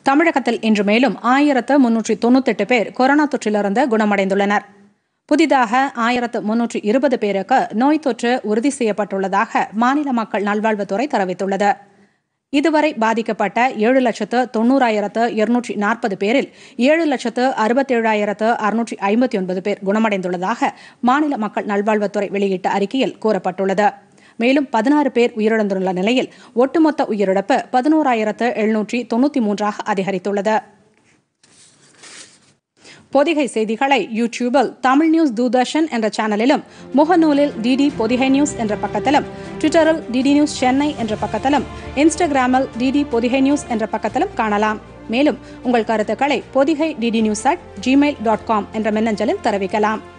தமிழகத்தில் இன்று மேலும் ஆயிரத்து முன்னூற்றி தொண்ணூத்தெட்டு பேர் கொரோனா தொற்றிலிருந்து குணமடைந்துள்ளனர் புதிதாக ஆயிரத்து முன்னூற்றி இருபது பேருக்கு நோய் தொற்று உறுதி செய்யப்பட்டுள்ளதாக மாநில மக்கள் நல்வாழ்வுத்துறை தெரிவித்துள்ளது இதுவரை பாதிக்கப்பட்ட ஏழு லட்சத்து தொண்ணூறாயிரத்து இருநூற்றி நாற்பது பேரில் ஏழு லட்சத்து அறுபத்தேழாயிரத்து அறுநூற்றி ஐம்பத்தி ஒன்பது பேர் குணமடைந்துள்ளதாக மாநில மக்கள் நல்வாழ்வுத்துறை வெளியிட்ட அறிக்கையில் கூறப்பட்டுள்ளது மேலும் பதினாறு பேர் உயிரிழந்துள்ள நிலையில் ஒட்டுமொத்த உயிரிழப்பு பதினோராயிரத்து எழுநூற்றி தொண்ணூற்றி மூன்றாக அதிகரித்துள்ளது பொதிகை செய்திகளை யூடியூபில் தமிழ் நியூஸ் தூர்தர்ஷன் என்ற சேனலிலும் முகநூலில் டிடி பொதிகை நியூஸ் என்ற பக்கத்திலும் ட்விட்டரில் டிடி நியூஸ் சென்னை என்ற பக்கத்திலும் இன்ஸ்டாகிராமில் டிடி பொதிகை நியூஸ் என்ற பக்கத்திலும் காணலாம் மேலும் உங்கள் கருத்துக்களை Podhigai DD news at Gmail dot com என்ற மின்னஞ்சலில் தெரிவிக்கலாம்